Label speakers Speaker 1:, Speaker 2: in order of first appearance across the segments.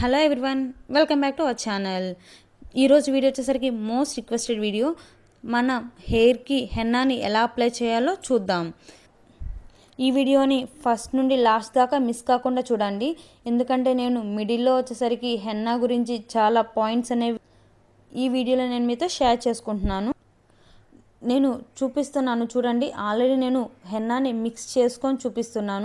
Speaker 1: hello everyone welcome back to our channel ఈరోజు video వచ్చేసరికి most requested video మన హెయిర్కి హెన్నాని ఎలా అప్లై చేయాలో చూద్దాం ఈ వీడియోని ఫస్ట్ నుండి లాస్ట్ దాకా మిస్ కాకుండా చూడండి ఎందుకంటే నేను మిడిల్లో వచ్చేసరికి హెన్నా గురించి చాలా పాయింట్స్ అనేవి ఈ వీడియోలో నేను మీతో షేర్ చేసుకుంటున్నాను నేను చూపిస్తున్నాను చూడండి ఆల్రెడీ నేను హెన్నాని మిక్స్ చేసుకొని చూపిస్తున్నాను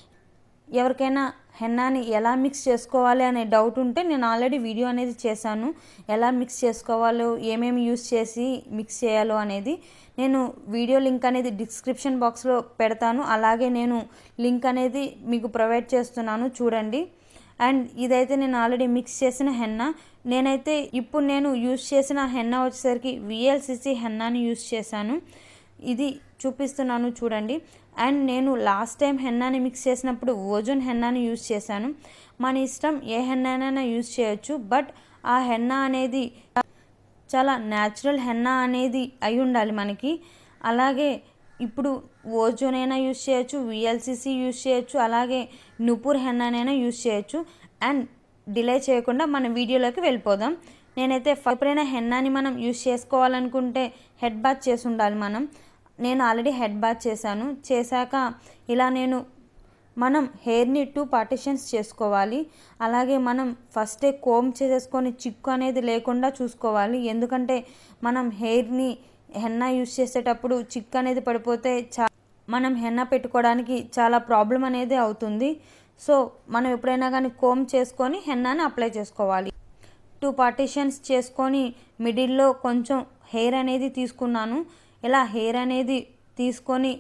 Speaker 1: ఎవరికైనా హెన్నాని ఎలా మిక్స్ చేసుకోవాలి అనే డౌట్ ఉంటే నేను ఆల్రెడీ వీడియో అనేది చేశాను ఎలా మిక్స్ చేసుకోవాలో ఏమేమి యూస్ చేసి మిక్స్ చేయాలో అనేది నేను వీడియో లింక్ అనేది డిస్క్రిప్షన్ బాక్స్లో పెడతాను అలాగే నేను లింక్ అనేది మీకు ప్రొవైడ్ చేస్తున్నాను చూడండి అండ్ ఇదైతే నేను ఆల్రెడీ మిక్స్ చేసిన హెన్నా నేనైతే ఇప్పుడు నేను యూస్ చేసిన హెన్నా వచ్చేసరికి విఎల్సిసి హెన్నాని యూస్ చేశాను ఇది చూపిస్తున్నాను చూడండి అండ్ నేను లాస్ట్ టైం హెన్నాని మిక్స్ చేసినప్పుడు ఓజోన్ హెన్నాని యూస్ చేశాను మన ఇష్టం ఏ హెన్నానైనా యూస్ చేయొచ్చు బట్ ఆ హెన్నా అనేది చాలా న్యాచురల్ హెన్నా అనేది అయి ఉండాలి మనకి అలాగే ఇప్పుడు ఓజోన్ అయినా యూస్ చేయొచ్చు విఎల్సిసి యూస్ చేయొచ్చు అలాగే నుపూర్ హెన్నానైనా యూస్ చేయొచ్చు అండ్ డిలే చేయకుండా మన వీడియోలోకి వెళ్ళిపోదాం నేనైతే ఎప్పుడైనా హెన్నాని మనం యూస్ చేసుకోవాలనుకుంటే హెడ్ బాత్ చేసి ఉండాలి మనం నేను ఆల్రెడీ హెడ్ బాత్ చేశాను చేశాక ఇలా నేను మనం హెయిర్ని టూ పార్టిషన్స్ చేసుకోవాలి అలాగే మనం ఫస్టే కోమ్ చేసేసుకొని చిక్కు అనేది లేకుండా చూసుకోవాలి ఎందుకంటే మనం హెయిర్ని హెన్నా యూస్ చేసేటప్పుడు చిక్కు అనేది పడిపోతే చా మనం హెన్నా పెట్టుకోవడానికి చాలా ప్రాబ్లం అనేది అవుతుంది సో మనం ఎప్పుడైనా కానీ కోమ్ చేసుకొని హెన్నాని అప్లై చేసుకోవాలి టూ పార్టిషన్స్ చేసుకొని మిడిల్లో కొంచెం హెయిర్ అనేది తీసుకున్నాను ఇలా హెయిర్ అనేది తీసుకొని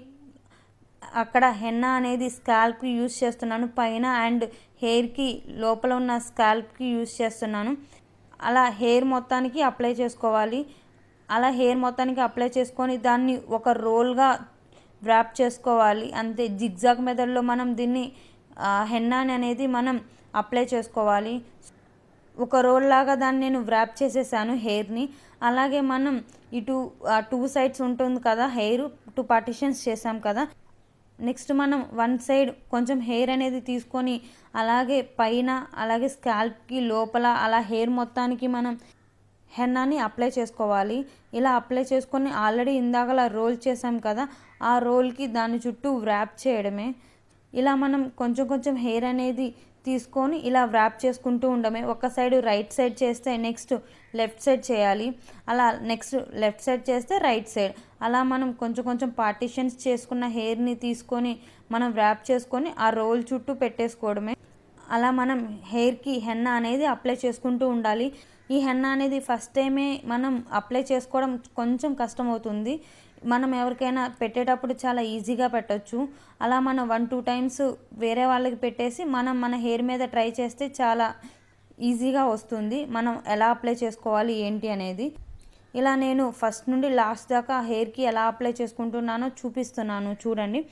Speaker 1: అక్కడ హెన్నా అనేది స్కాల్ప్కి యూస్ చేస్తున్నాను పైన అండ్ హెయిర్కి లోపల ఉన్న స్కాల్ప్కి యూస్ చేస్తున్నాను అలా హెయిర్ మొత్తానికి అప్లై చేసుకోవాలి అలా హెయిర్ మొత్తానికి అప్లై చేసుకొని దాన్ని ఒక రోల్గా వ్రాప్ చేసుకోవాలి అంతే జిగ్జాగ్ మెథడ్లో మనం దీన్ని హెన్నాని అనేది మనం అప్లై చేసుకోవాలి ఒక రోల్ లాగా దాన్ని నేను వ్రాప్ చేసేసాను హెయిర్ని అలాగే మనం ఇటు టూ సైడ్స్ ఉంటుంది కదా హెయిర్ టూ పార్టిషన్స్ చేసాం కదా నెక్స్ట్ మనం వన్ సైడ్ కొంచెం హెయిర్ అనేది తీసుకొని అలాగే పైన అలాగే స్కాల్ప్కి లోపల అలా హెయిర్ మొత్తానికి మనం హెన్నాని అప్లై చేసుకోవాలి ఇలా అప్లై చేసుకొని ఆల్రెడీ ఇందాకలా రోల్ చేసాం కదా ఆ రోల్కి దాని చుట్టూ వ్రాప్ చేయడమే ఇలా మనం కొంచెం కొంచెం హెయిర్ అనేది తీసుకొని ఇలా వ్రాప్ చేసుకుంటూ ఉండమే ఒక సైడ్ రైట్ సైడ్ చేస్తే నెక్స్ట్ లెఫ్ట్ సైడ్ చేయాలి అలా నెక్స్ట్ లెఫ్ట్ సైడ్ చేస్తే రైట్ సైడ్ అలా మనం కొంచెం కొంచెం పార్టిషన్స్ చేసుకున్న హెయిర్ని తీసుకొని మనం వ్రాప్ చేసుకొని ఆ రోల్ చుట్టూ పెట్టేసుకోవడమే అలా మనం హెయిర్కి హెన్న అనేది అప్లై చేసుకుంటూ ఉండాలి ఈ హెన్న అనేది ఫస్ట్ టైమే మనం అప్లై చేసుకోవడం కొంచెం కష్టం అవుతుంది మనం ఎవరికైనా పెట్టేటప్పుడు చాలా ఈజీగా పెట్టచ్చు అలా మనం వన్ టూ టైమ్స్ వేరే వాళ్ళకి పెట్టేసి మనం మన హెయిర్ మీద ట్రై చేస్తే చాలా ఈజీగా వస్తుంది మనం ఎలా అప్లై చేసుకోవాలి ఏంటి అనేది ఇలా నేను ఫస్ట్ నుండి లాస్ట్ దాకా హెయిర్కి ఎలా అప్లై చేసుకుంటున్నానో చూపిస్తున్నాను చూడండి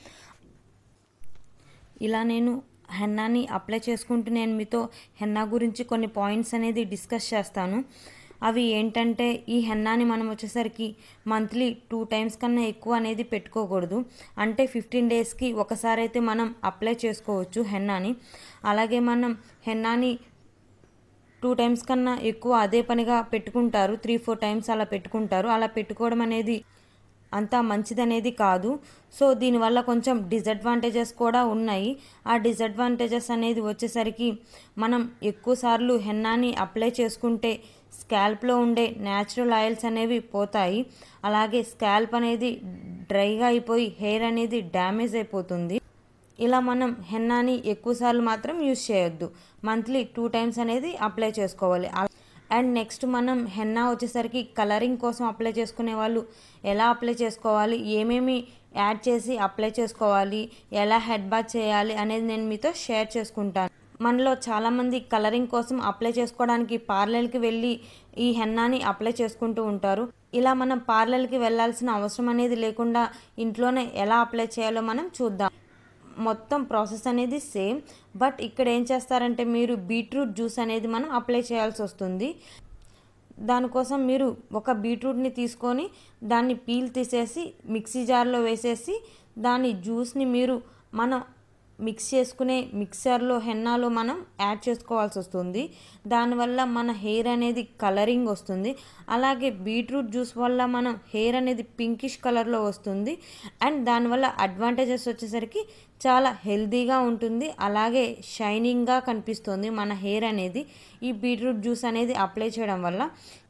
Speaker 1: ఇలా నేను హెన్నాని అప్లై చేసుకుంటూ నేను మీతో హెన్నా గురించి కొన్ని పాయింట్స్ అనేది డిస్కస్ చేస్తాను అవి ఏంటంటే ఈ హెన్నాని మనం వచ్చేసరికి మంత్లీ టూ టైమ్స్ కన్నా ఎక్కువ అనేది పెట్టుకోకూడదు అంటే ఫిఫ్టీన్ డేస్కి ఒకసారి అయితే మనం అప్లై చేసుకోవచ్చు హెన్నాని అలాగే మనం హెన్నాని టూ టైమ్స్ కన్నా ఎక్కువ అదే పనిగా పెట్టుకుంటారు త్రీ ఫోర్ టైమ్స్ అలా పెట్టుకుంటారు అలా పెట్టుకోవడం అనేది అంత మంచిదనేది కాదు సో దీనివల్ల కొంచెం డిసడ్వాంటేజెస్ కూడా ఉన్నాయి ఆ డిసడ్వాంటేజెస్ అనేది వచ్చేసరికి మనం ఎక్కువసార్లు హెన్నాని అప్లై చేసుకుంటే స్కాల్ప్లో ఉండే న్యాచురల్ ఆయిల్స్ అనేవి పోతాయి అలాగే స్కాల్ప్ అనేది డ్రైగా అయిపోయి హెయిర్ అనేది డ్యామేజ్ అయిపోతుంది ఇలా మనం హెన్నాని ఎక్కువసార్లు మాత్రం యూజ్ చేయొద్దు మంత్లీ టూ టైమ్స్ అనేది అప్లై చేసుకోవాలి అండ్ నెక్స్ట్ మనం హెన్నా వచ్చేసరికి కలరింగ్ కోసం అప్లై చేసుకునే వాళ్ళు ఎలా అప్లై చేసుకోవాలి ఏమేమి యాడ్ చేసి అప్లై చేసుకోవాలి ఎలా హెడ్ బాత్ చేయాలి అనేది నేను మీతో షేర్ చేసుకుంటాను మనలో చాలామంది కలరింగ్ కోసం అప్లై చేసుకోవడానికి పార్లర్కి వెళ్ళి ఈ హెన్నాని అప్లై చేసుకుంటూ ఉంటారు ఇలా మనం పార్లర్కి వెళ్ళాల్సిన అవసరం అనేది లేకుండా ఇంట్లోనే ఎలా అప్లై చేయాలో మనం చూద్దాం మొత్తం ప్రాసెస్ అనేది సేమ్ బట్ ఇక్కడ ఏం చేస్తారంటే మీరు బీట్రూట్ జ్యూస్ అనేది మనం అప్లై చేయాల్సి వస్తుంది దానికోసం మీరు ఒక బీట్రూట్ని తీసుకొని దాన్ని పీల్ తీసేసి మిక్సీ జార్లో వేసేసి దాని జ్యూస్ని మీరు మన మిక్స్ చేసుకునే మిక్సర్లో హెన్నాలో మనం యాడ్ చేసుకోవాల్సి వస్తుంది దానివల్ల మన హెయిర్ అనేది కలరింగ్ వస్తుంది అలాగే బీట్రూట్ జ్యూస్ వల్ల మనం హెయిర్ అనేది పింకిష్ కలర్లో వస్తుంది అండ్ దానివల్ల అడ్వాంటేజెస్ వచ్చేసరికి చాలా హెల్తీగా ఉంటుంది అలాగే షైనింగ్గా కనిపిస్తుంది మన హెయిర్ అనేది ఈ బీట్రూట్ జ్యూస్ అనేది అప్లై చేయడం వల్ల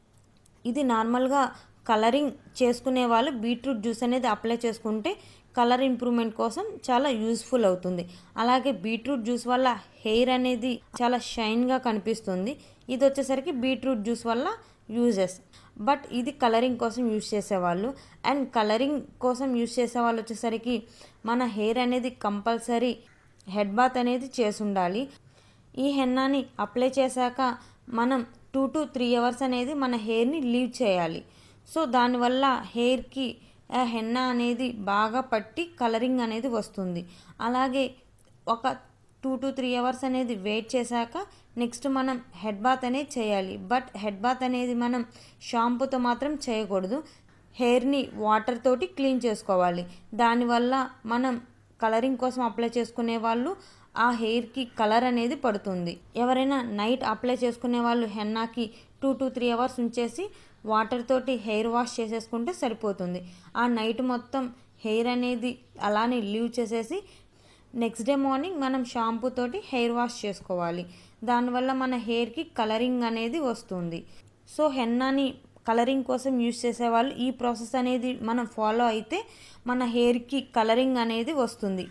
Speaker 1: ఇది నార్మల్గా కలరింగ్ చేసుకునే వాళ్ళు బీట్రూట్ జ్యూస్ అనేది అప్లై చేసుకుంటే కలర్ ఇంప్రూవ్మెంట్ కోసం చాలా యూస్ఫుల్ అవుతుంది అలాగే బీట్రూట్ జ్యూస్ వల్ల హెయిర్ అనేది చాలా షైన్గా కనిపిస్తుంది ఇది వచ్చేసరికి బీట్రూట్ జ్యూస్ వల్ల యూజెస్ బట్ ఇది కలరింగ్ కోసం యూజ్ చేసేవాళ్ళు అండ్ కలరింగ్ కోసం యూజ్ చేసే వాళ్ళు వచ్చేసరికి మన హెయిర్ అనేది కంపల్సరీ హెడ్ బాత్ అనేది చేసి ఉండాలి ఈ హెన్నాని అప్లై చేశాక మనం టూ టు త్రీ అవర్స్ అనేది మన హెయిర్ని లీవ్ చేయాలి సో దానివల్ల హెయిర్కి ఆ హెన్నా అనేది బాగా పట్టి కలరింగ్ అనేది వస్తుంది అలాగే ఒక టూ టు త్రీ అవర్స్ అనేది వెయిట్ చేశాక నెక్స్ట్ మనం హెడ్ బాత్ అనేది చేయాలి బట్ హెడ్ బాత్ అనేది మనం షాంపూతో మాత్రం చేయకూడదు హెయిర్ని వాటర్ తోటి క్లీన్ చేసుకోవాలి దానివల్ల మనం కలరింగ్ కోసం అప్లై చేసుకునే వాళ్ళు ఆ హెయిర్కి కలర్ అనేది పడుతుంది ఎవరైనా నైట్ అప్లై చేసుకునే వాళ్ళు హెన్నాకి టూ టు త్రీ అవర్స్ ఉంచేసి వాటర్ తోటి హెయిర్ వాష్ చేసేసుకుంటే సరిపోతుంది ఆ నైట్ మొత్తం హెయిర్ అనేది అలానే లీవ్ చేసేసి నెక్స్ట్ డే మార్నింగ్ మనం షాంపూ తోటి హెయిర్ వాష్ చేసుకోవాలి దానివల్ల మన హెయిర్కి కలరింగ్ అనేది వస్తుంది సో హెన్నాని కలరింగ్ కోసం యూజ్ చేసేవాళ్ళు ఈ ప్రాసెస్ అనేది మనం ఫాలో అయితే మన హెయిర్కి కలరింగ్ అనేది వస్తుంది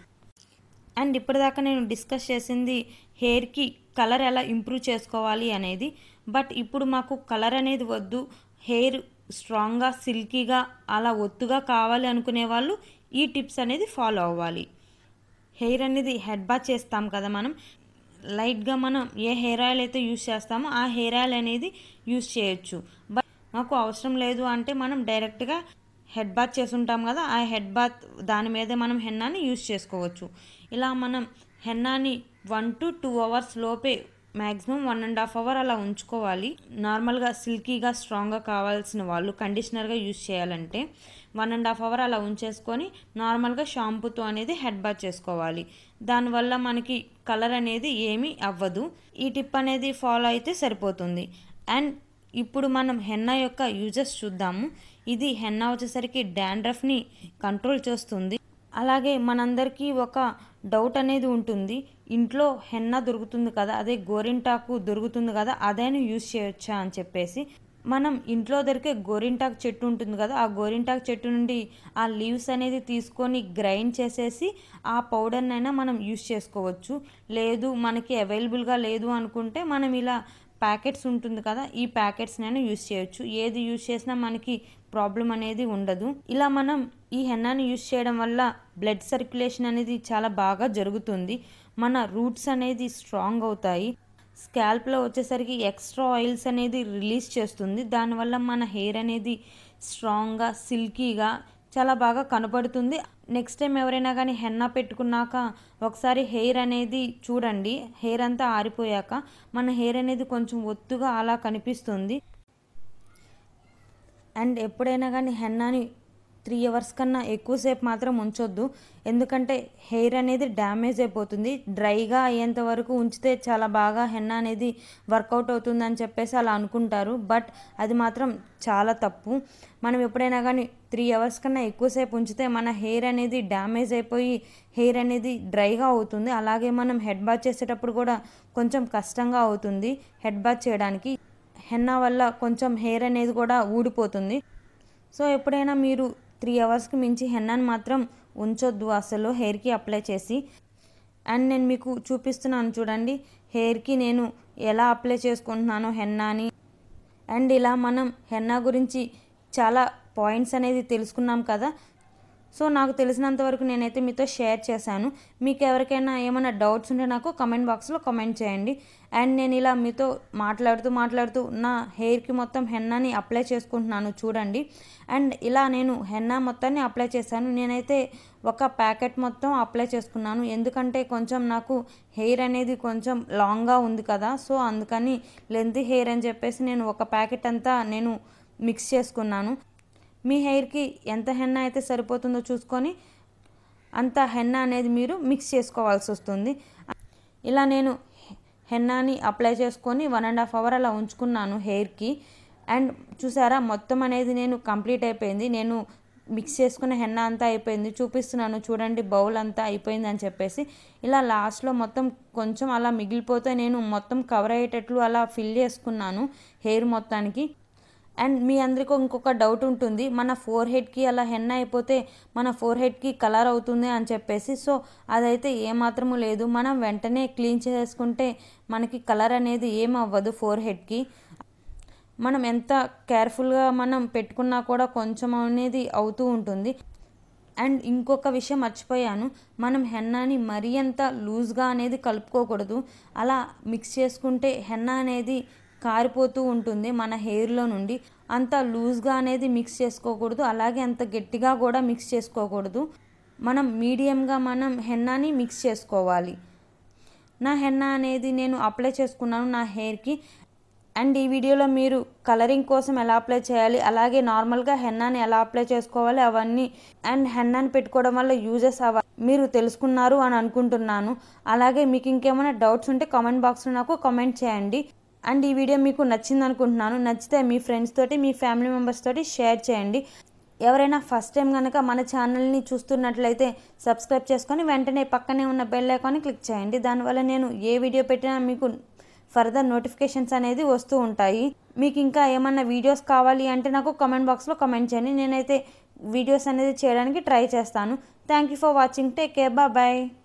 Speaker 1: అండ్ ఇప్పటిదాకా నేను డిస్కస్ చేసింది హెయిర్కి కలర్ ఎలా ఇంప్రూవ్ చేసుకోవాలి అనేది బట్ ఇప్పుడు మాకు కలర్ అనేది వద్దు హెయిర్ స్ట్రాంగ్గా సిల్కీగా అలా ఒత్తుగా కావాలి అనుకునే వాళ్ళు ఈ టిప్స్ అనేది ఫాలో అవ్వాలి హెయిర్ అనేది హెడ్ బాత్ చేస్తాం కదా మనం లైట్గా మనం ఏ హెయిర్ ఆయిల్ అయితే యూస్ చేస్తామో ఆ హెయిర్ ఆయిల్ అనేది యూస్ చేయొచ్చు బట్ మాకు అవసరం లేదు అంటే మనం డైరెక్ట్గా హెడ్ బాత్ చేసుంటాం కదా ఆ హెడ్ బాత్ దాని మీదే మనం హెన్నాని యూస్ చేసుకోవచ్చు ఇలా మనం హెన్నాని వన్ టు టూ అవర్స్ లోపే maximum one and half hour అలా ఉంచుకోవాలి నార్మల్గా సిల్కీగా స్ట్రాంగ్గా కావాల్సిన వాళ్ళు కండిషనర్గా యూస్ చేయాలంటే వన్ అండ్ హాఫ్ అవర్ అలా ఉంచేసుకొని నార్మల్గా షాంపూతో అనేది హెడ్ బాత్ చేసుకోవాలి దానివల్ల మనకి కలర్ అనేది ఏమీ అవ్వదు ఈ టిప్ అనేది ఫాలో అయితే సరిపోతుంది అండ్ ఇప్పుడు మనం హెన్నా యొక్క యూజెస్ చూద్దాము ఇది హెన్నా వచ్చేసరికి డాండ్రఫ్ని కంట్రోల్ చేస్తుంది అలాగే మనందరికీ ఒక డౌట్ అనేది ఉంటుంది ఇంట్లో హెన్నా దొరుకుతుంది కదా అదే గోరింటాకు దొరుకుతుంది కదా అదైనా యూజ్ చేయొచ్చా అని చెప్పేసి మనం ఇంట్లో దొరికే గోరింటాకు చెట్టు ఉంటుంది కదా ఆ గోరింటాకు చెట్టు నుండి ఆ లీవ్స్ అనేది తీసుకొని గ్రైండ్ చేసేసి ఆ పౌడర్నైనా మనం యూస్ చేసుకోవచ్చు లేదు మనకి అవైలబుల్గా లేదు అనుకుంటే మనం ఇలా ప్యాకెట్స్ ఉంటుంది కదా ఈ ప్యాకెట్స్నైనా యూస్ చేయొచ్చు ఏది యూస్ చేసినా మనకి ప్రాబ్లం అనేది ఉండదు ఇలా మనం ఈ హెన్నాని యూస్ చేయడం వల్ల బ్లడ్ సర్క్యులేషన్ అనేది చాలా బాగా జరుగుతుంది మన రూట్స్ అనేది స్ట్రాంగ్ అవుతాయి స్కాల్ప్లో వచ్చేసరికి ఎక్స్ట్రా ఆయిల్స్ అనేది రిలీజ్ చేస్తుంది దానివల్ల మన హెయిర్ అనేది స్ట్రాంగ్గా సిల్కీగా చాలా బాగా కనపడుతుంది నెక్స్ట్ టైం ఎవరైనా కానీ హెన్నా పెట్టుకున్నాక ఒకసారి హెయిర్ అనేది చూడండి హెయిర్ అంతా ఆరిపోయాక మన హెయిర్ అనేది కొంచెం ఒత్తుగా అలా కనిపిస్తుంది అండ్ ఎప్పుడైనా కానీ హెన్నాని త్రీ అవర్స్ కన్నా ఎక్కువసేపు మాత్రం ఉంచొద్దు ఎందుకంటే హెయిర్ అనేది డ్యామేజ్ అయిపోతుంది డ్రైగా అయ్యేంత వరకు ఉంచితే చాలా బాగా హెన్న అనేది వర్కౌట్ అవుతుందని చెప్పేసి అలా అనుకుంటారు బట్ అది మాత్రం చాలా తప్పు మనం ఎప్పుడైనా కానీ త్రీ అవర్స్ కన్నా ఎక్కువసేపు ఉంచితే మన హెయిర్ అనేది డ్యామేజ్ అయిపోయి హెయిర్ అనేది డ్రైగా అవుతుంది అలాగే మనం హెడ్ బాత్ చేసేటప్పుడు కూడా కొంచెం కష్టంగా అవుతుంది హెడ్ బాత్ చేయడానికి హెన్నా వల్ల కొంచెం హెయిర్ అనేది కూడా ఊడిపోతుంది సో ఎప్పుడైనా మీరు త్రీ అవర్స్కి మించి హెన్నాని మాత్రం ఉంచొద్దు అసలు హెయిర్కి అప్లై చేసి అండ్ నేను మీకు చూపిస్తున్నాను చూడండి హెయిర్కి నేను ఎలా అప్లై చేసుకుంటున్నానో హెన్నాని అండ్ ఇలా మనం హెన్నా గురించి చాలా పాయింట్స్ అనేది తెలుసుకున్నాం కదా సో నాకు తెలిసినంత వరకు నేనైతే మీతో షేర్ చేశాను మీకు ఎవరికైనా ఏమైనా డౌట్స్ ఉంటే నాకు కమెంట్ బాక్స్లో కమెంట్ చేయండి అండ్ నేను ఇలా మీతో మాట్లాడుతూ మాట్లాడుతూ నా హెయిర్కి మొత్తం హెన్నాని అప్లై చేసుకుంటున్నాను చూడండి అండ్ ఇలా నేను హెన్నా మొత్తాన్ని అప్లై చేశాను నేనైతే ఒక ప్యాకెట్ మొత్తం అప్లై చేసుకున్నాను ఎందుకంటే కొంచెం నాకు హెయిర్ అనేది కొంచెం లాంగ్గా ఉంది కదా సో అందుకని లెంత్ హెయిర్ అని చెప్పేసి నేను ఒక ప్యాకెట్ అంతా నేను మిక్స్ చేసుకున్నాను మీ హెయిర్కి ఎంత హెన్న అయితే సరిపోతుందో చూసుకొని అంత హెన్న అనేది మీరు మిక్స్ చేసుకోవాల్సి వస్తుంది ఇలా నేను హెన్నాని అప్లై చేసుకొని వన్ అండ్ హాఫ్ అవర్ అలా ఉంచుకున్నాను హెయిర్కి అండ్ చూసారా మొత్తం అనేది నేను కంప్లీట్ అయిపోయింది నేను మిక్స్ చేసుకున్న హెన్న అంతా అయిపోయింది చూపిస్తున్నాను చూడండి బౌల్ అంతా అయిపోయింది అని చెప్పేసి ఇలా లాస్ట్లో మొత్తం కొంచెం అలా మిగిలిపోతే నేను మొత్తం కవర్ అయ్యేటట్లు అలా ఫిల్ చేసుకున్నాను హెయిర్ మొత్తానికి అండ్ మీ అందరికీ ఇంకొక డౌట్ ఉంటుంది మన ఫోర్ హెడ్కి అలా హెన్న అయిపోతే మన ఫోర్ హెడ్కి కలర్ అవుతుంది అని చెప్పేసి సో అదైతే ఏమాత్రము లేదు మనం వెంటనే క్లీన్ చేసుకుంటే మనకి కలర్ అనేది ఏం అవ్వదు ఫోర్ హెడ్కి మనం ఎంత కేర్ఫుల్గా మనం పెట్టుకున్నా కూడా కొంచెం అనేది అవుతూ ఉంటుంది అండ్ ఇంకొక విషయం మర్చిపోయాను మనం హెన్నాని మరీ అంత లూజ్గా అనేది కలుపుకోకూడదు అలా మిక్స్ చేసుకుంటే హెన్న అనేది కారిపోతూ ఉంటుంది మన హెయిర్లో నుండి అంత లూజ్గా అనేది మిక్స్ చేసుకోకూడదు అలాగే అంత గట్టిగా కూడా మిక్స్ చేసుకోకూడదు మనం మీడియంగా మనం హెన్నాని మిక్స్ చేసుకోవాలి నా హెన్నా అనేది నేను అప్లై చేసుకున్నాను నా హెయిర్కి అండ్ ఈ వీడియోలో మీరు కలరింగ్ కోసం ఎలా అప్లై చేయాలి అలాగే నార్మల్గా హెన్నాని ఎలా అప్లై చేసుకోవాలి అవన్నీ అండ్ హెన్నాని పెట్టుకోవడం వల్ల యూజెస్ అవ మీరు తెలుసుకున్నారు అని అనుకుంటున్నాను అలాగే మీకు ఇంకేమైనా డౌట్స్ ఉంటే కామెంట్ బాక్స్లో నాకు కామెంట్ చేయండి అండ్ ఈ వీడియో మీకు నచ్చింది అనుకుంటున్నాను నచ్చితే మీ ఫ్రెండ్స్ తోటి మీ ఫ్యామిలీ మెంబర్స్ తోటి షేర్ చేయండి ఎవరైనా ఫస్ట్ టైం కనుక మన ఛానల్ని చూస్తున్నట్లయితే సబ్స్క్రైబ్ చేసుకొని వెంటనే పక్కనే ఉన్న బెల్ ఐకాన్ని క్లిక్ చేయండి దానివల్ల నేను ఏ వీడియో పెట్టినా మీకు ఫర్దర్ నోటిఫికేషన్స్ అనేది వస్తూ ఉంటాయి మీకు ఇంకా ఏమన్నా వీడియోస్ కావాలి అంటే నాకు కామెంట్ బాక్స్లో కామెంట్ చేయండి నేనైతే వీడియోస్ అనేది చేయడానికి ట్రై చేస్తాను thank you for watching take care bye